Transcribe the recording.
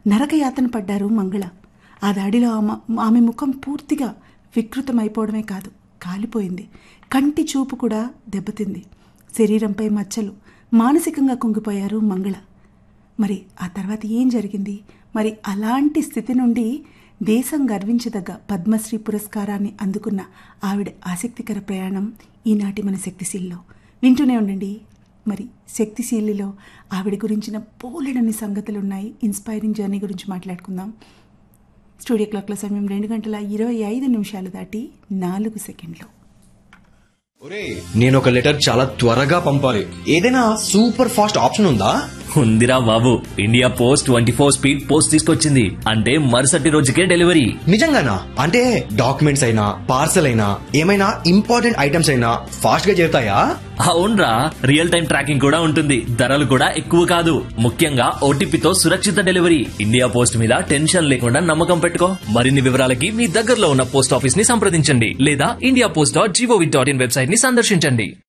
నరకయాతన పడ్డారు మంగళ ఆ దాడిలో ఆమె ఆమె ముఖం పూర్తిగా వికృతమైపోవడమే కాదు కాలిపోయింది కంటి చూపు కూడా దెబ్బతింది శరీరంపై మచ్చలు మానసికంగా కుంగిపోయారు మంగళ మరి ఆ తర్వాత ఏం జరిగింది మరి అలాంటి స్థితి నుండి దేశం గర్వించదగ్గ పద్మశ్రీ పురస్కారాన్ని అందుకున్న ఆవిడ ఆసక్తికర ప్రయాణం ఈనాటి మన శక్తిశీల్లో వింటూనే ఉండండి మరి శక్తిశీలిలో ఆవిడ గురించిన పోలెడని సంగతులు ఉన్నాయి ఇన్స్పైరింగ్ జర్నీ గురించి మాట్లాడుకుందాం స్టూడియో క్లాక్ల సమయం రెండు గంటల ఇరవై ఐదు నిమిషాలు దాటి నాలుగు సెకండ్లు ఒరే నేను ఒక లెటర్ చాలా త్వరగా పంపాలి ఏదైనా సూపర్ ఫాస్ట్ ఆప్షన్ ఉందా ఉందిరా బాబు India post twenty four speed post తీసుకొచ్చింది అంటే మరుసటి రోజుకే డెలివరీ నిజంగానా అంటే డాక్యుమెంట్స్ అయినా పార్సల్ అయినా ఏమైనా ఇంపార్టెంట్ ఐటమ్స్ అయినా ఫాస్ట్ గా చేరుతాయా అవునరా రియల్ టైం ట్రాకింగ్ కూడా ఉంటుంది ధరలు కూడా ఎక్కువ కాదు ముఖ్యంగా ఓటీపీతో సురక్షిత డెలివరీ ఇండియా పోస్ట్ మీద టెన్షన్ లేకుండా నమ్మకం పెట్టుకో మరిన్ని వివరాలకి మీ దగ్గరలో ఉన్న పోస్ట్ ఆఫీస్ ని సంప్రదించండి లేదా India post dot GOV dot in website ని సందర్శించండి